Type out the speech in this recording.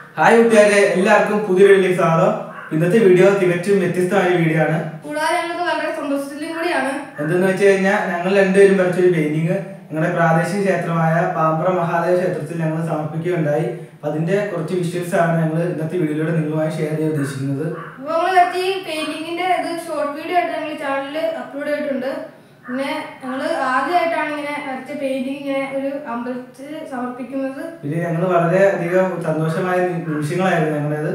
hi കൂട്ടുകാരെ എല്ലാവർക്കും പുതിയ വീഡിയോയിലേക്ക് സ്വാഗതം ഇന്നത്തെ വീഡിയോ തികച്ചും വ്യത്യസ്തമായ വീഡിയോ ആണ് കൂടാതെ ഞങ്ങൾക്ക് വളരെ സന്തോഷത്തിലും കൂടിയാണ് എന്തെന്ന് വെച്ച് കഴിഞ്ഞാൽ ഞങ്ങൾ രണ്ടുപേരും പഠിച്ചൊരു പെയിന്റിങ് ഞങ്ങളുടെ പ്രാദേശിക ക്ഷേത്രമായ പാമ്പ്ര മഹാദേവ ക്ഷേത്രത്തിൽ ഞങ്ങൾ സമർപ്പിക്കുകയുണ്ടായി അപ്പൊ അതിന്റെ കുറച്ച് വിഷ്വൽസ് ആണ് ഞങ്ങൾ ഇന്നത്തെ വീഡിയോയിലൂടെ നിങ്ങളുമായി ഷെയർ ചെയ്യാൻ ഉദ്ദേശിക്കുന്നത് അപ്പോൾ നമ്മൾ കുറച്ച് ഈ പെയിന്റിങ്ങിന്റെ ഇത് ഷോർട്ട് വീഡിയോ ആയിട്ട് ഞങ്ങൾ ചാനലിൽ അപ്ലോഡ് ചെയ്തിട്ടുണ്ട് പിന്നെ ഞങ്ങൾ ആദ്യമായിട്ടാണ് ഇങ്ങനെ വരച്ച പെയിന്റിങ് ഇങ്ങനെ ഒരു അമ്പലത്തിൽ സമർപ്പിക്കുന്നത് പിന്നെ ഞങ്ങൾ വളരെ അധികം സന്തോഷമായ നിമിഷങ്ങളായിരുന്നു ഞങ്ങളുടേത്